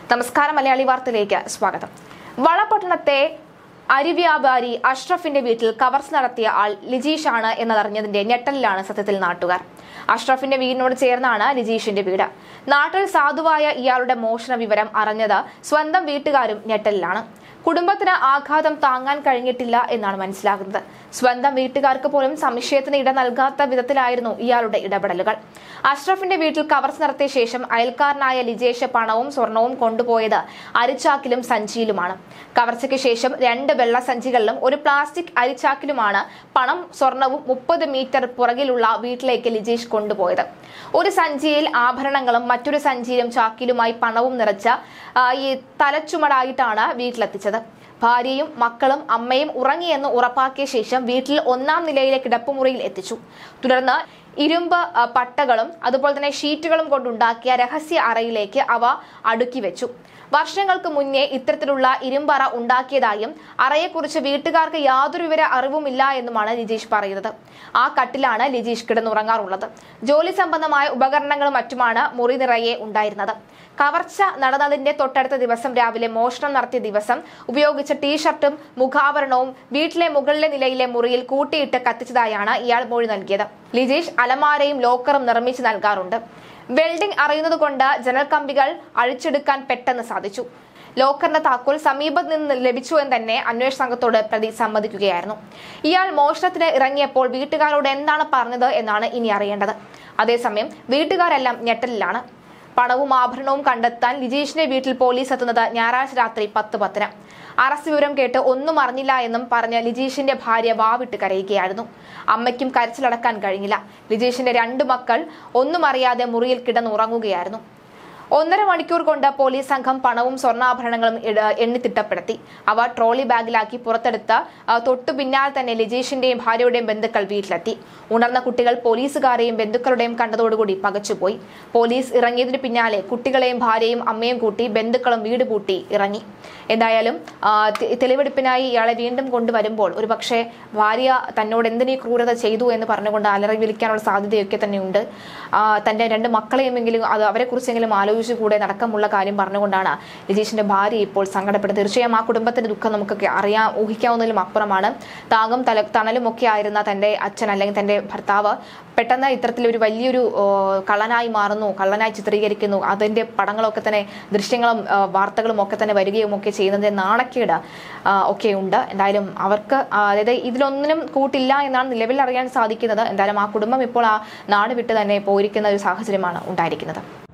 നമസ്കാരം മലയാളി വാർത്തയിലേക്ക് സ്വാഗതം വളപട്ടണത്തെ അരി വ്യാപാരി അഷ്റഫിന്റെ വീട്ടിൽ കവർച്ച നടത്തിയ ആൾ ലിജീഷ് ആണ് എന്നതറിഞ്ഞതിന്റെ ഞെട്ടലിലാണ് സത്യത്തിൽ നാട്ടുകാർ അഷ്റഫിന്റെ വീടിനോട് ചേർന്നാണ് ലിജീഷിന്റെ വീട് നാട്ടിൽ സാധുവായ ഇയാളുടെ മോഷണ വിവരം അറിഞ്ഞത് സ്വന്തം വീട്ടുകാരും ഞെട്ടലിലാണ് കുടുംബത്തിന് ആഘാതം താങ്ങാൻ കഴിഞ്ഞിട്ടില്ല എന്നാണ് മനസ്സിലാകുന്നത് സ്വന്തം വീട്ടുകാർക്ക് പോലും സംശയത്തിന് ഇട നൽകാത്ത വിധത്തിലായിരുന്നു ഇയാളുടെ ഇടപെടലുകൾ അഷ്റഫിന്റെ വീട്ടിൽ കവർച്ച നടത്തിയ ശേഷം അയൽക്കാരനായ ലിജേഷ് പണവും സ്വർണവും കൊണ്ടുപോയത് അരിച്ചാക്കിലും സഞ്ചിയിലുമാണ് കവർച്ചയ്ക്ക് ശേഷം രണ്ട് വെള്ള സഞ്ചികളിലും ഒരു പ്ലാസ്റ്റിക് അരിച്ചാക്കിലുമാണ് പണം സ്വർണവും മുപ്പത് മീറ്റർ പുറകിലുള്ള വീട്ടിലേക്ക് ലിജേഷ് കൊണ്ടുപോയത് ഒരു സഞ്ചിയിൽ ആഭരണങ്ങളും മറ്റൊരു സഞ്ചിയിലും ചാക്കിലുമായി പണവും നിറച്ച ആ, ഈ തലച്ചുമടായിട്ടാണ് വീട്ടിലെത്തിച്ചത് ഭാര്യയും മക്കളും അമ്മയും ഉറങ്ങിയെന്ന് ഉറപ്പാക്കിയ ശേഷം വീട്ടിൽ ഒന്നാം നിലയിലെ കിടപ്പുമുറിയിൽ എത്തിച്ചു തുടർന്ന് ഇരുമ്പ് ആ, പട്ടകളും അതുപോലെ തന്നെ ഷീറ്റുകളും കൊണ്ടുണ്ടാക്കിയ രഹസ്യ അറയിലേക്ക് അവ അടുക്കി വെച്ചു വർഷങ്ങൾക്ക് മുന്നേ ഇത്തരത്തിലുള്ള ഇരുമ്പറ ഉണ്ടാക്കിയതായും അറയെക്കുറിച്ച് വീട്ടുകാർക്ക് യാതൊരു വിവര അറിവുമില്ല എന്നുമാണ് ലിജീഷ് പറയുന്നത് ആ കട്ടിലാണ് ലിജീഷ് കിടന്നുറങ്ങാറുള്ളത് ജോലി സംബന്ധമായ ഉപകരണങ്ങളും മറ്റുമാണ് മുറി നിറയെ ഉണ്ടായിരുന്നത് കവർച്ച നടന്നതിന്റെ തൊട്ടടുത്ത ദിവസം രാവിലെ മോഷണം നടത്തിയ ദിവസം ഉപയോഗിച്ച ടീഷർട്ടും മുഖാവരണവും വീട്ടിലെ മുകളിലെ നിലയിലെ മുറിയിൽ കൂട്ടിയിട്ട് കത്തിച്ചതായാണ് ഇയാൾ മൊഴി നൽകിയത് ലിജീഷ് അലമാരയും ലോക്കറും നിർമ്മിച്ച് നൽകാറുണ്ട് വെൽഡിംഗ് അറിയുന്നത് കൊണ്ട് ജനൽ കമ്പികൾ അഴിച്ചെടുക്കാൻ പെട്ടെന്ന് സാധിച്ചു ലോക്കറിന്റെ താക്കോൽ സമീപത്ത് നിന്ന് ലഭിച്ചു എന്ന് തന്നെ അന്വേഷണ സംഘത്തോട് പ്രതി സമ്മതിക്കുകയായിരുന്നു ഇയാൾ മോഷണത്തിന് ഇറങ്ങിയപ്പോൾ വീട്ടുകാരോട് എന്താണ് പറഞ്ഞത് എന്നാണ് ഇനി അറിയേണ്ടത് അതേസമയം വീട്ടുകാരെല്ലാം ഞെട്ടലിലാണ് പണവും ആഭരണവും കണ്ടെത്താൻ ലിജീഷിന്റെ വീട്ടിൽ പോലീസ് എത്തുന്നത് ഞായറാഴ്ച രാത്രി പത്ത് പത്തിന് അറസ്റ്റ് വിവരം കേട്ട് ഒന്നും അറിഞ്ഞില്ല എന്നും പറഞ്ഞ് ലിജീഷിന്റെ ഭാര്യ വാവിട്ട് കരയുകയായിരുന്നു അമ്മയ്ക്കും കരച്ചിലടക്കാൻ കഴിഞ്ഞില്ല ലിജീഷിന്റെ രണ്ട് മക്കൾ ഒന്നും അറിയാതെ മുറിയിൽ കിടന്നുറങ്ങുകയായിരുന്നു ഒന്നര മണിക്കൂർ കൊണ്ട് പോലീസ് സംഘം പണവും സ്വർണ്ണാഭരണങ്ങളും ഇട- എണ്ണി തിട്ടപ്പെടുത്തി അവ ട്രോളി ബാഗിലാക്കി പുറത്തെടുത്ത് ആ, തൊട്ടു പിന്നാലെ തന്നെ ലിജീഷിന്റെയും ഭാര്യയുടെയും ബന്ധുക്കൾ വീട്ടിലെത്തി ഉണർന്ന കുട്ടികൾ പോലീസുകാരെയും ബന്ധുക്കളുടെയും കണ്ടതോടുകൂടി പകച്ചുപോയി പോലീസ് ഇറങ്ങിയതിന് പിന്നാലെ കുട്ടികളെയും ഭാര്യയും അമ്മയും കൂട്ടി ബന്ധുക്കളും വീട് പൂട്ടി ഇറങ്ങി എന്തായാലും ആ, തെ- തെളിവെടുപ്പിനായി ഇയാളെ വീണ്ടും കൊണ്ടുവരുമ്പോൾ ഒരുപക്ഷെ ഭാര്യ തന്നോട് എന്തിനീ ക്രൂരത ചെയ്തു എന്ന് പറഞ്ഞുകൊണ്ട് അലറി വിളിക്കാനുള്ള സാധ്യതയൊക്കെ തന്നെയുണ്ട് ആ, തന്റെ രണ്ട് മക്കളെയുമെങ്കിലും അത് അവരെക്കുറിച്ചെങ്കിലും ആലോചിച്ച് കൂടെ നടക്കമുള്ള കാര്യം പറഞ്ഞുകൊണ്ടാണ് രജീഷിന്റെ ഭാര്യ ഇപ്പോൾ സങ്കടപ്പെടുന്നത് തീർച്ചയായും ആ കുടുംബത്തിന്റെ ദുഃഖം നമുക്കൊക്കെ അറിയാം ഊഹിക്കാവുന്നതിലും അപ്പുറമാണ് താങ്ങും തല തണലും ഒക്കെ ആയിരുന്ന തന്റെ അച്ഛൻ അല്ലെങ്കിൽ തന്റെ ഭർത്താവ് പെട്ടെന്ന് ഇത്തരത്തിലൊരു വലിയൊരു ആ, കള്ളനായി മാറുന്നു കള്ളനായി ചിത്രീകരിക്കുന്നു അതിന്റെ പടങ്ങളൊക്കെ തന്നെ ദൃശ്യങ്ങളും ആ, വാർത്തകളും ഒക്കെ തന്നെ വരികയും ഒക്കെ ചെയ്യുന്നതിന്റെ നാണക്കേട് ആ, ഒക്കെ ഉണ്ട് എന്തായാലും അവർക്ക് ആ, അതായത് ഇതിലൊന്നിനും കൂട്ടില്ല എന്നാണ് നിലവിൽ അറിയാൻ സാധിക്കുന്നത് എന്തായാലും ആ കുടുംബം ഇപ്പോൾ ആ നാട് വിട്ട് തന്നെ പോയിരിക്കുന്ന ഒരു സാഹചര്യമാണ് ഉണ്ടായിരിക്കുന്നത്